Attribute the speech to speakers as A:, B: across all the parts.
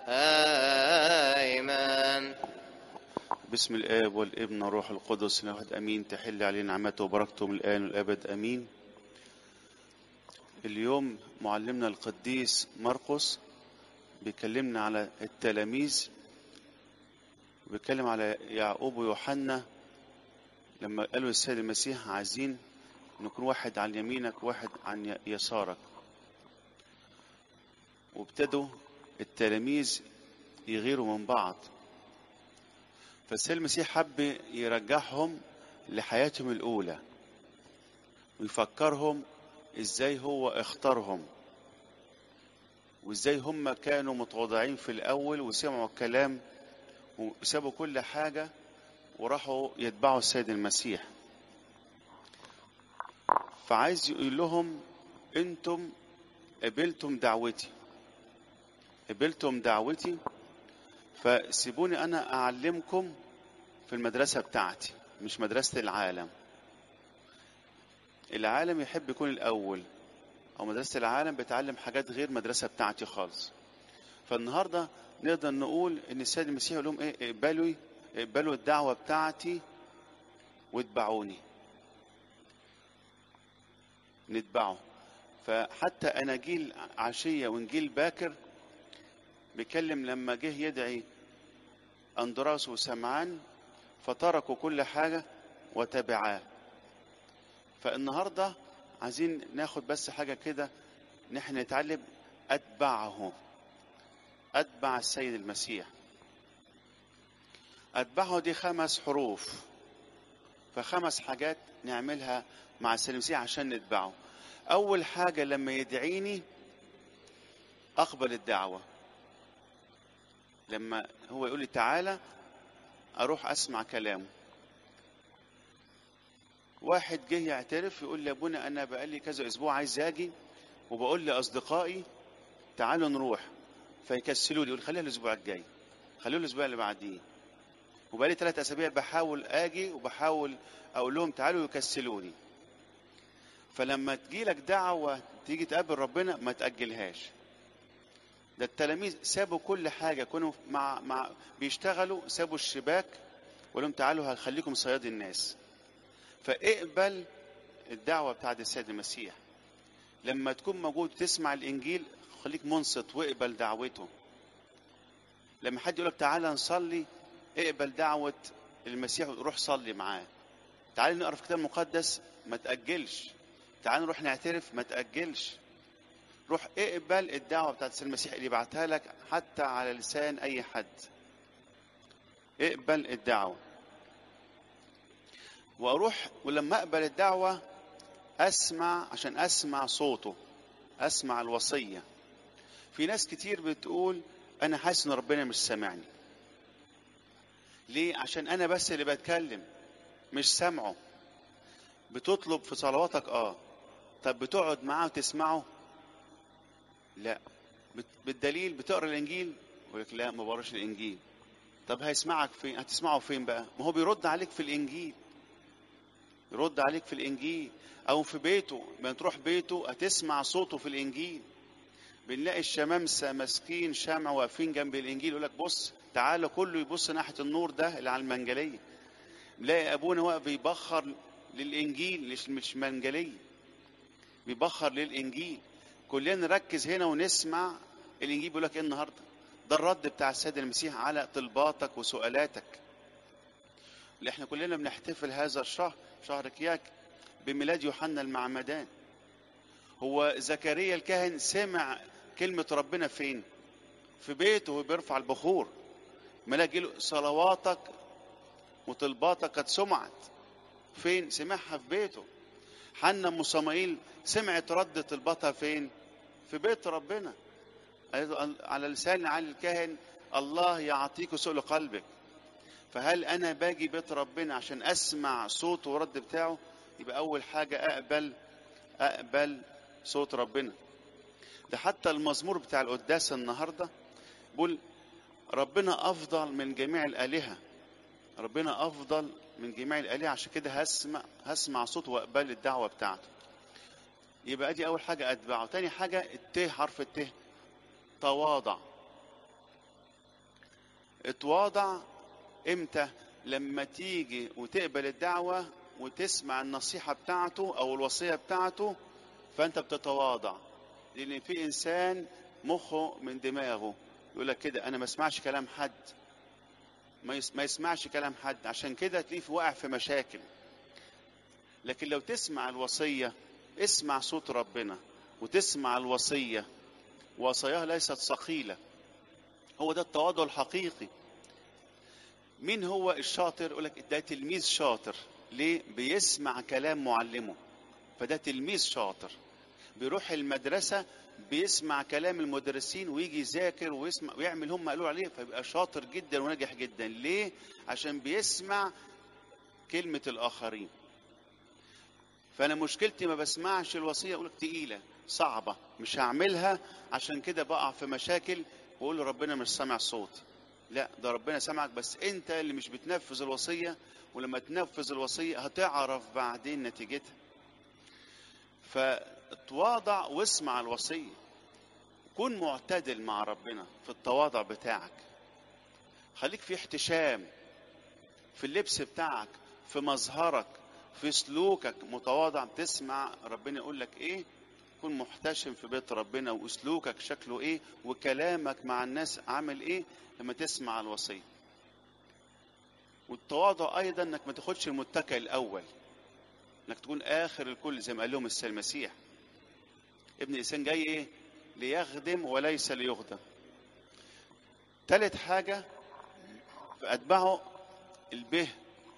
A: آمين
B: بسم الآب والابن والروح القدس الواحد أمين تحل علينا نعمته وبركته من الآن والأبد أمين اليوم معلمنا القديس مرقس بيكلمنا على التلاميذ وبيتكلم على يعقوب ويوحنا لما قالوا السيد المسيح عايزين نكون واحد عن يمينك وواحد عن يسارك وابتدوا التلاميذ يغيروا من بعض فالسيد المسيح حب يرجعهم لحياتهم الأولى ويفكرهم ازاي هو اختارهم وازاي هم كانوا متواضعين في الأول وسمعوا الكلام وسابوا كل حاجة وراحوا يتبعوا السيد المسيح فعايز يقول لهم انتم قبلتم دعوتي قبلتم دعوتي فسيبوني انا اعلمكم في المدرسة بتاعتي مش مدرسة العالم العالم يحب يكون الاول او مدرسة العالم بتعلم حاجات غير مدرسة بتاعتي خالص فالنهاردة نقدر نقول ان السيد المسيح يقول لهم ايه اقبلوا اقبلوا الدعوة بتاعتي واتبعوني نتبعه فحتى اناجيل عشية وانجيل باكر بيكلم لما جه يدعي اندراس وسمعان فتركوا كل حاجة وتبعاه فالنهاردة عايزين ناخد بس حاجة كده نحن نتعلم أتبعه أتبع السيد المسيح أتبعه دي خمس حروف فخمس حاجات نعملها مع السيد المسيح عشان نتبعه أول حاجة لما يدعيني أقبل الدعوة لما هو يقول لي تعالى أروح أسمع كلامه واحد جه يعترف يقول لي يا ابونا أنا بقالي كذا أسبوع عايز أجي وبقول لأصدقائي تعالوا نروح فيكسلوا لي يقول خليها الأسبوع الجاي خلوه الأسبوع اللي بعديه وبقالي ثلاث أسابيع بحاول أجي وبحاول أقول لهم تعالوا يكسلوني فلما تجيلك دعوة تيجي تقابل ربنا ما تأجلهاش ده التلاميذ سابوا كل حاجة كانوا مع مع بيشتغلوا سابوا الشباك وقال لهم تعالوا هخليكم صياد الناس فاقبل الدعوة بتاعت السيد المسيح لما تكون موجود تسمع الإنجيل خليك منصت واقبل دعوته لما حد يقولك تعالى نصلي اقبل دعوة المسيح وروح صلي معاه تعالى نقرا في الكتاب المقدس ما تأجلش تعالى نروح نعترف ما تأجلش روح اقبل الدعوة بتاعت السيد المسيح اللي بعتها لك حتى على لسان أي حد اقبل الدعوة وأروح ولما أقبل الدعوة أسمع عشان أسمع صوته أسمع الوصية في ناس كتير بتقول أنا حاسس إن ربنا مش سامعني ليه؟ عشان أنا بس اللي بتكلم مش سامعه بتطلب في صلواتك اه طب بتقعد معاه وتسمعه لا بالدليل بتقرا الانجيل يقول لك لا ما بقراش الانجيل طب هيسمعك فين هتسمعه فين بقى ما هو بيرد عليك في الانجيل يرد عليك في الانجيل او في بيته ما تروح بيته هتسمع صوته في الانجيل بنلاقي الشمامسه ماسكين شمع واقفين جنب الانجيل يقول لك بص تعالى كله يبص ناحيه النور ده اللي على المنجليه نلاقي ابونا واقف بيبخر للانجيل مش مش منجليه بيبخر للانجيل كلنا نركز هنا ونسمع الانجيل بيقول لك ايه النهارده ده الرد بتاع السيد المسيح على طلباتك وسؤالاتك اللي احنا كلنا بنحتفل هذا الشهر شهر كياك بميلاد يوحنا المعمدان هو زكريا الكاهن سمع كلمة ربنا فين في بيته وهو بيرفع البخور ملاك له صلواتك وطلباتك قد سمعت فين سمعها في بيته حنا ام صمائيل سمعت رد طلباتها فين في بيت ربنا على لسان علي الكاهن الله يعطيك سؤل قلبك فهل انا باجي بيت ربنا عشان اسمع صوته ورد بتاعه يبقى اول حاجه اقبل اقبل صوت ربنا ده حتى المزمور بتاع القداس النهارده بيقول ربنا افضل من جميع الالهه ربنا افضل من جميع الالهه عشان كده هسمع هسمع صوته واقبل الدعوه بتاعته يبقى دي اول حاجه اتبعه تاني حاجه الت حرف الت تواضع اتواضع امتى لما تيجي وتقبل الدعوة وتسمع النصيحة بتاعته او الوصية بتاعته فانت بتتواضع لان في انسان مخه من دماغه يقول لك كده انا ما اسمعش كلام حد ما يس- ما يسمعش كلام حد عشان كده تلاقيه في- واقع في مشاكل لكن لو تسمع الوصية اسمع صوت ربنا وتسمع الوصية وصاياها ليست ثقيلة هو ده التواضع الحقيقي مين هو الشاطر يقول لك ده تلميذ شاطر ليه بيسمع كلام معلمه فده تلميذ شاطر بيروح المدرسة بيسمع كلام المدرسين ويجي يذاكر ويسمع ويعمل هم قالوا عليه فيبقى شاطر جدا وناجح جدا ليه عشان بيسمع كلمة الآخرين فأنا مشكلتي ما بسمعش الوصية أقول لك تقيلة صعبة مش هعملها عشان كده بقع في مشاكل وأقول له ربنا مش سامع صوتي لا ده ربنا سامعك بس أنت اللي مش بتنفذ الوصية ولما تنفذ الوصية هتعرف بعدين نتيجتها فتواضع واسمع الوصية كن معتدل مع ربنا في التواضع بتاعك خليك في احتشام في اللبس بتاعك في مظهرك في سلوكك متواضع تسمع ربنا يقول لك ايه كن محتشم في بيت ربنا واسلوكك شكله ايه وكلامك مع الناس عامل ايه لما تسمع الوصيه والتواضع ايضا انك ما تاخدش المتكئ الاول انك تكون اخر الكل زي ما قال لهم السيد المسيح ابن الانسان جاي ايه ليخدم وليس ليخدم ثالث حاجه فاتبعه البه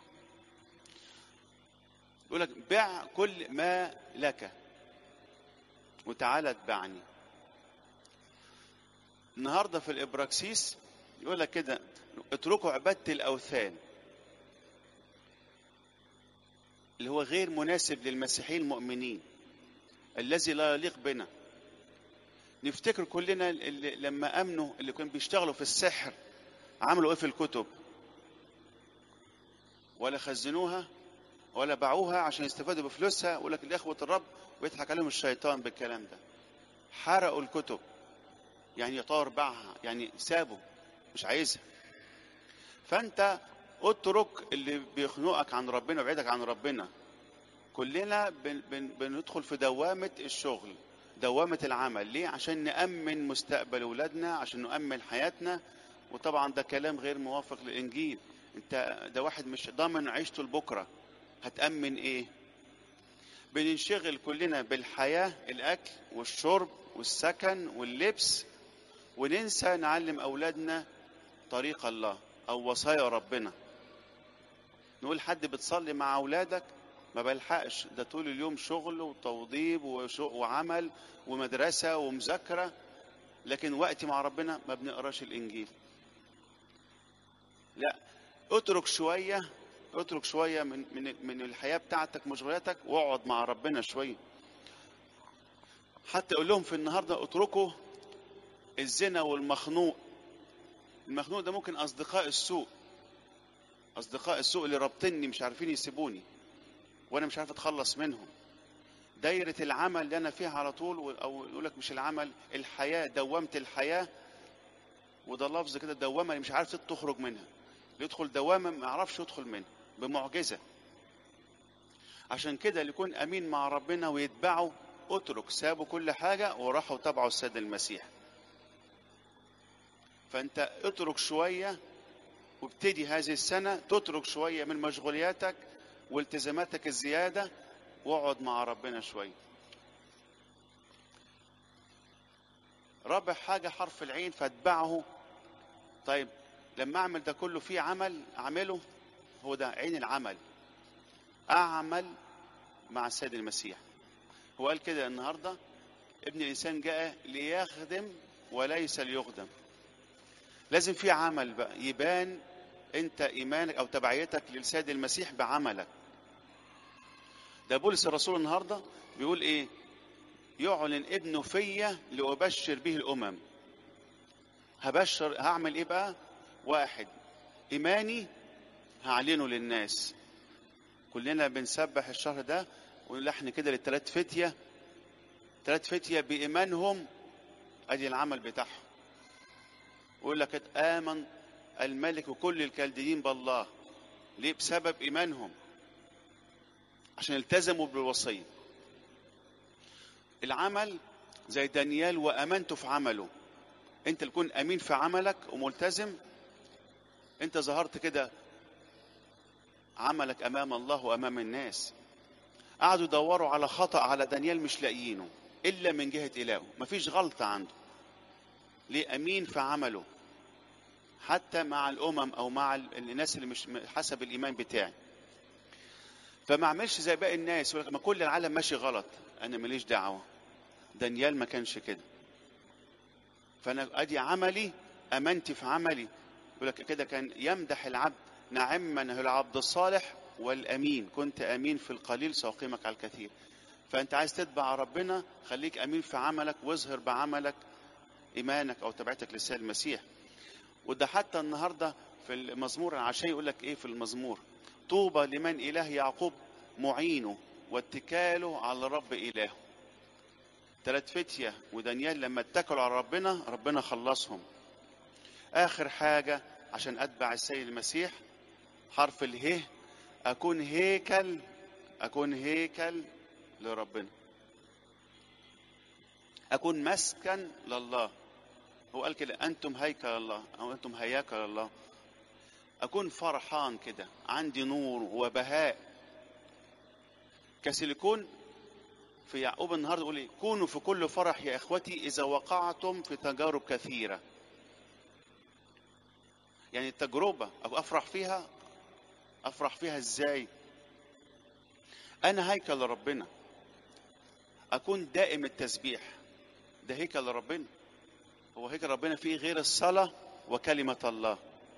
B: يقول لك بع كل ما لك وتعالى اتبعني النهارده في الابراكسيس يقول لك كده اتركوا عباده الاوثان اللي هو غير مناسب للمسيحيين المؤمنين الذي لا يليق بنا نفتكر كلنا اللي لما امنوا اللي كانوا بيشتغلوا في السحر عملوا ايه في الكتب ولا خزنوها ولا باعوها عشان يستفادوا بفلوسها يقول لك الاخوه الرب ويضحك عليهم الشيطان بالكلام ده حرقوا الكتب يعني يطار باعها يعني سابوا مش عايزها فانت اترك اللي بيخنقك عن ربنا ويبعدك عن ربنا كلنا بن بن بندخل في دوامة الشغل دوامة العمل ليه عشان نأمن مستقبل أولادنا عشان نأمن حياتنا وطبعا ده كلام غير موافق للإنجيل انت ده واحد مش ضامن عيشته لبكرة هتأمن ايه بننشغل كلنا بالحياة الأكل والشرب والسكن واللبس وننسى نعلم أولادنا طريق الله أو وصايا ربنا نقول حد بتصلي مع أولادك ما بلحقش ده طول اليوم شغل وتوضيب وشو- وعمل ومدرسة ومذاكرة لكن وقتي مع ربنا ما بنقراش الإنجيل لا اترك شوية اترك شوية من من من الحياة بتاعتك مشغولاتك واقعد مع ربنا شوية حتى اقول لهم في النهارده اتركوا الزنا والمخنوق المخنوق ده ممكن اصدقاء السوء اصدقاء السوء اللي رابطني مش عارفين يسيبوني وانا مش عارف اتخلص منهم دايرة العمل اللي انا فيها على طول و- او يقول لك مش العمل الحياة دوامة الحياة وده لفظ كده دوامة اللي مش عارف تخرج منها اللي يدخل دوامة ما يعرفش يدخل منها بمعجزة عشان كده اللي يكون امين مع ربنا ويتبعه اترك سابوا كل حاجة وراحوا تبعوا السيد المسيح فانت اترك شوية وابتدي هذه السنة تترك شوية من مشغولياتك والتزاماتك الزيادة واقعد مع ربنا شوية رابع حاجة حرف العين فاتبعه طيب لما اعمل ده كله في عمل اعمله هو ده عين العمل اعمل مع السيد المسيح هو قال كده النهارده ابن الانسان جاء ليخدم وليس ليخدم لازم في عمل بقى يبان انت ايمانك او تبعيتك للسيد المسيح بعملك ده بولس الرسول النهارده بيقول ايه يعلن ابنه فيا لأبشر به الأمم هبشر هعمل ايه بقى واحد إيماني هعلنه للناس كلنا بنسبح الشهر ده ونلحن كده للتلات فتية تلات فتية بإيمانهم أدي العمل بتاعهم يقول لك آمن الملك وكل الكلديين بالله ليه بسبب ايمانهم عشان التزموا بالوصيه العمل زي دانيال وامنته في عمله انت تكون امين في عملك وملتزم انت ظهرت كده عملك امام الله وامام الناس قعدوا يدوروا على خطا على دانيال مش لاقيينه الا من جهه الهه مفيش غلطه عنده ليه امين في عمله حتى مع الامم او مع الناس اللي مش حسب الايمان بتاعي فما اعملش زي باقي الناس يقول لك ما كل العالم ماشي غلط انا ماليش دعوه دانيال ما كانش كده فانا ادي عملي امنتي في عملي يقول لك كده كان يمدح العبد نعم من هو العبد الصالح والامين كنت امين في القليل ساقيمك على الكثير فانت عايز تتبع ربنا خليك امين في عملك واظهر بعملك ايمانك او تبعتك للسيد المسيح وده حتى النهارده في المزمور عشان يقول لك ايه في المزمور طوبى لمن اله يعقوب معينه واتكاله على رب الهه ثلاث فتية ودانيال لما اتكلوا على ربنا ربنا خلصهم آخر حاجة عشان أتبع السيد المسيح حرف اله أكون هيكل أكون هيكل لربنا أكون مسكن لله هو قال كده أنتم هيكل الله أو أنتم هياكل الله أكون فرحان كده عندي نور وبهاء كسيليكون في يعقوب النهارده يقول ايه كونوا في كل فرح يا اخوتي اذا وقعتم في تجارب كثيره يعني التجربه افرح فيها افرح فيها ازاي انا هيكل ربنا اكون دائم التسبيح ده هيكل ربنا هو هيكل ربنا فيه غير الصلاه وكلمه الله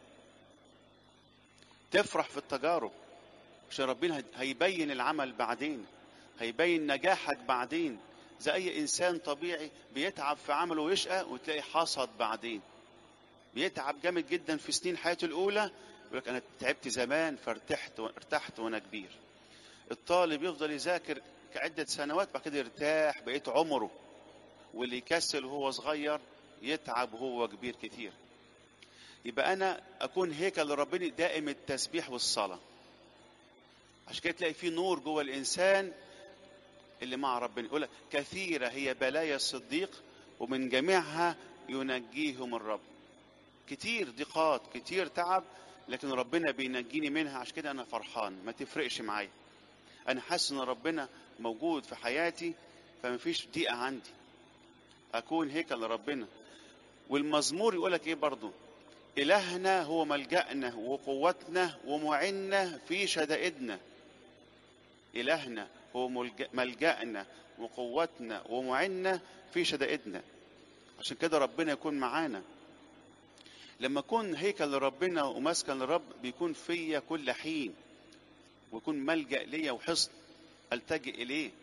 B: تفرح في التجارب عشان ربنا هيبين العمل بعدين هيبين نجاحك بعدين زي اي انسان طبيعي بيتعب في عمله ويشقى وتلاقي حصد بعدين بيتعب جامد جدا في سنين حياته الاولى يقول لك انا تعبت زمان فارتحت ارتحت وانا كبير الطالب يفضل يذاكر كعدة سنوات بعد كده يرتاح بقيت عمره واللي يكسل وهو صغير يتعب وهو كبير كتير يبقى انا اكون هيكل لربنا دائم التسبيح والصلاه عشان كده تلاقي في نور جوه الانسان اللي مع ربنا يقول كثيرة هي بلايا الصديق ومن جميعها ينجيهم الرب كتير ضيقات كتير تعب لكن ربنا بينجيني منها عشان كده انا فرحان ما تفرقش معايا انا حاسس ان ربنا موجود في حياتي فما فيش ضيقة عندي اكون هيكل لربنا والمزمور يقول لك ايه برضو الهنا هو ملجأنا وقوتنا ومعنا في شدائدنا الهنا هو ملجأنا وقوتنا ومعنا في شدائدنا عشان كده ربنا يكون معانا لما اكون هيكل لربنا ومسكن للرب بيكون فيا كل حين ويكون ملجأ ليا وحصن التجئ اليه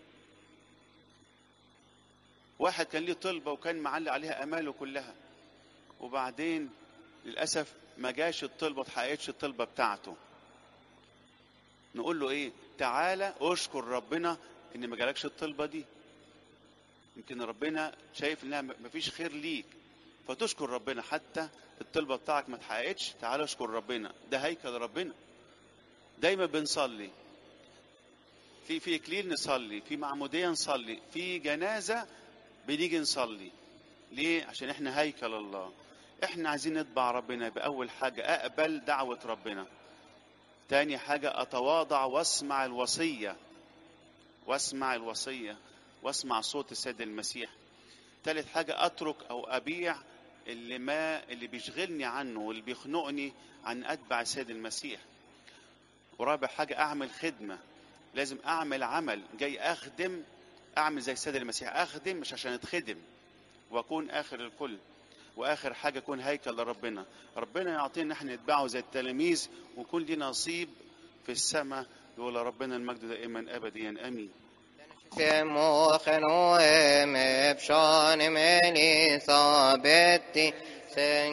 B: واحد كان ليه طلبة وكان معلق عليها اماله كلها وبعدين للاسف ما جاش الطلبة اتحققتش الطلبة بتاعته نقول له ايه تعالى اشكر ربنا ان ما جالكش الطلبه دي يمكن ربنا شايف انها مفيش خير ليك فتشكر ربنا حتى الطلبه بتاعك ما اتحققتش تعالى اشكر ربنا ده هيكل ربنا دايما بنصلي في في اكليل نصلي في معموديه نصلي في جنازه بنيجي نصلي ليه عشان احنا هيكل الله احنا عايزين نتبع ربنا باول حاجه اقبل دعوه ربنا تاني حاجة أتواضع واسمع الوصية واسمع الوصية واسمع صوت السيد المسيح تالت حاجة أترك أو أبيع اللي ما اللي بيشغلني عنه واللي بيخنقني عن أتبع السيد المسيح ورابع حاجة أعمل خدمة لازم أعمل عمل جاي أخدم أعمل زي السيد المسيح أخدم مش عشان أتخدم وأكون آخر الكل واخر حاجه يكون هيكل لربنا ربنا يعطينا ان احنا نتبعه زي التلاميذ ويكون لي نصيب في السماء يقول ربنا المجد دائما ابديا امين
A: موخنو مبشان مني ثابت